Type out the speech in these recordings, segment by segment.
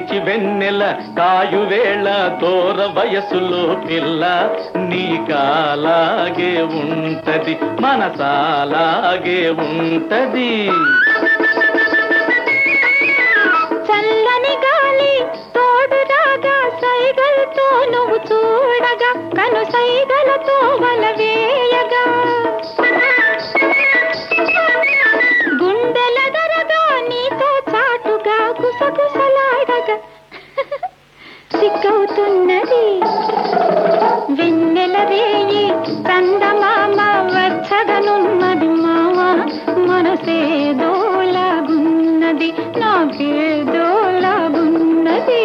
తీరిచి వెన్నెల కాయువేళ దూర వయసులో పిల్ల నీకాలాగే ఉంటది మనసాలాగే ఉంటది చల్లని గాలి తోడు రాగా సైగలతో నువ్వు చూడగా కను సైగలతో వల వేయగా గుండెల దరగా నీతో చాటుగా గుసగుసలాడగా సిగ్గవుతున్నది వెన్నెల రేయి చందమామ వచ్చగనున్నది మామ మనసేదోలాగున్నది నాకేదోలాగున్నది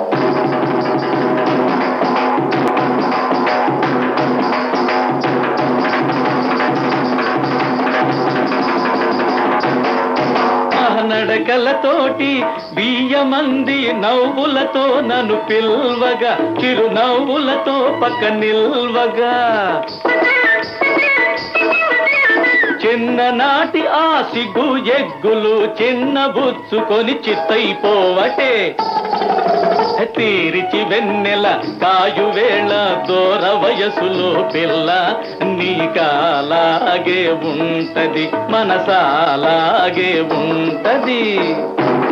నడకలతోటి బియ్యమంది నవ్వులతో నన్ను పిల్వగా చిరునవ్వులతో పక్క నిల్వగా చిన్ననాటి ఆ సిగ్గు ఎగ్గులు చిన్న బుచ్చుకొని చిత్తైపోవటే తీరిచి వెన్నెల కాయువేళ దూర వయసులో పిల్ల నీకాలాగే ఉంటది మనసాలాగే ఉంటది